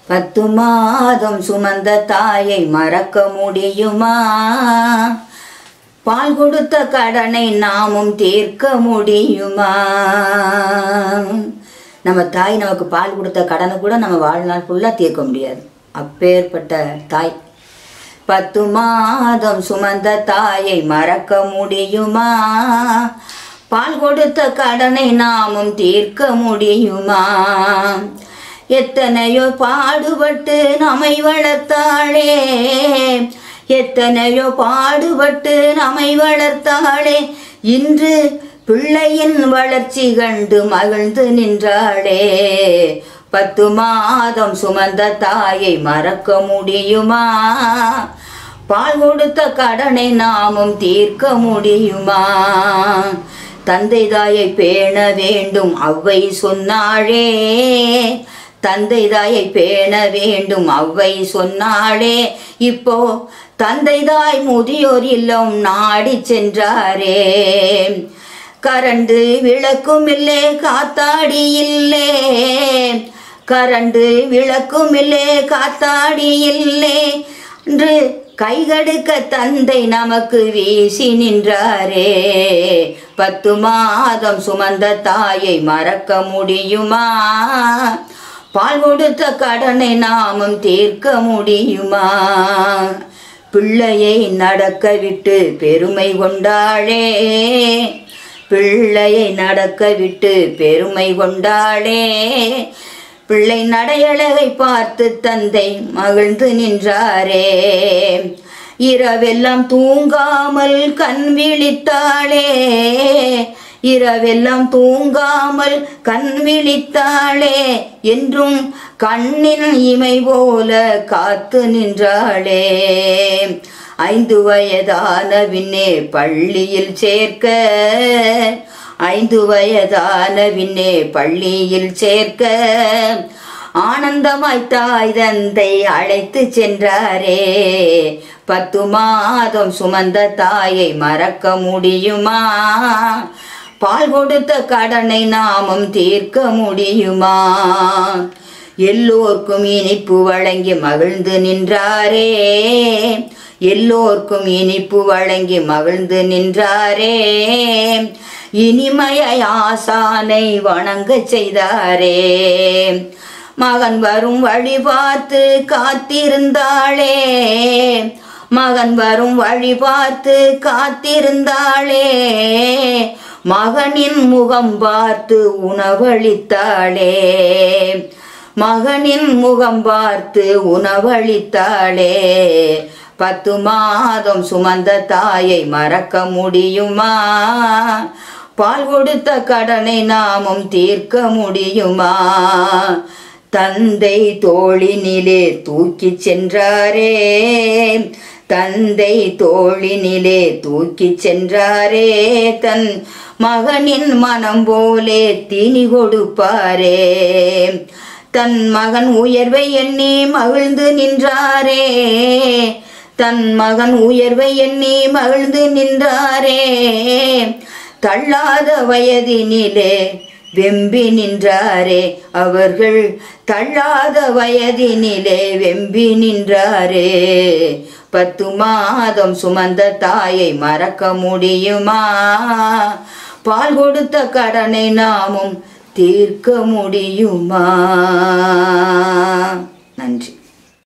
பத்து மாதம் சுமந்த தாயை மறக்க முடியுமா பால் கொடுத்த கடனை நாமும் தீர்க்க முடியுமா நம்ம தாய் நமக்கு பால் கொடுத்த கடனை கூட நம்ம வாழ்நாள் ஃபுல்லாக தீர்க்க முடியாது அப்பேற்பட்ட தாய் பத்து மாதம் சுமந்த தாயை மறக்க முடியுமா பால் கொடுத்த கடனை நாமும் தீர்க்க முடியுமா எத்தனையோ பாடுபட்டு நம்மை வளர்த்தாளே எத்தனையோ பாடுபட்டு நம்மை வளர்த்தாளே இன்று பிள்ளையின் வளர்ச்சி கண்டு மகிழ்ந்து நின்றாளே பத்து மாதம் சுமந்த தாயை மறக்க முடியுமா பால் கொடுத்த கடனை நாமும் தீர்க்க முடியுமா தந்தை தாயை பேண வேண்டும் அவ்வை சொன்னாளே தந்தை தாயை பேண வேண்டும் அவ்வை சொன்னாளே இப்போ தந்தை தாய் முதியோர் இல்லம் நாடி சென்றாரே கரண்டு விளக்கும் இல்லே காத்தாடி இல்லே கரண்டு விளக்கும் இல்லே காத்தாடி இல்லே என்று கைகடுக்க தந்தை நமக்கு வீசி நின்றாரே பத்து மாதம் சுமந்த தாயை மறக்க முடியுமா பால் கொடுத்த கடனை நாமும் தீர்க்க முடியுமா பிள்ளையை நடக்க விட்டு பெருமை கொண்டாளே பிள்ளையை நடக்க விட்டு பெருமை கொண்டாளே பிள்ளை நடையழகை பார்த்து தந்தை மகிழ்ந்து நின்றாரே இரவெல்லாம் தூங்காமல் கண் விழித்தாளே இரவெல்லாம் தூங்காமல் கண் விழித்தாளே என்றும் கண்ணின் இமை போல காத்து நின்றாளே ஐந்து வயதான பின்னே பள்ளியில் சேர்க்க ஐந்து வயதான பின்னே பள்ளியில் சேர்க்க ஆனந்தமாய் தாய் தந்தை அழைத்து சென்றாரே பத்து மாதம் சுமந்த தாயை மறக்க முடியுமா பால் கொடுத்த கடனை நாமும் தீர்க்க முடியுமா எல்லோர்க்கும் இனிப்பு வழங்கி மகிழ்ந்து நின்றாரே எல்லோர்க்கும் இனிப்பு வழங்கி மகிழ்ந்து நின்றாரே இனிமைய ஆசானை வணங்க செய்தாரே மகன் வரும் வழி பார்த்து காத்திருந்தாளே மகன் வரும் வழி பார்த்து காத்திருந்தாளே மகனின் முகம் பார்த்து உணவளித்தாளே மகனின் முகம் பார்த்து உணவளித்தாளே பத்து மாதம் சுமந்த தாயை மறக்க முடியுமா பால் கொடுத்த கடனை நாமும் தீர்க்க முடியுமா தந்தை தோளினிலே தூக்கி சென்றாரே தந்தை தோளினிலே தூக்கி சென்றாரே தன் மகனின் மனம் போலே தீனி கொடுப்பாரே தன் மகன் உயர்வை எண்ணி மகிழ்ந்து நின்றாரே தன் மகன் உயர்வை எண்ணி மகிழ்ந்து நின்றாரே தள்ளாத வயதினிலே வெம்பி நின்றாரே அவர்கள் தள்ளாத வயதினிலே வெம்பி நின்றாரே பத்து மாதம் சுமந்த தாயை மறக்க முடியுமா பால் கொடுத்த கடனை நாமும் தீர்க்க முடியுமா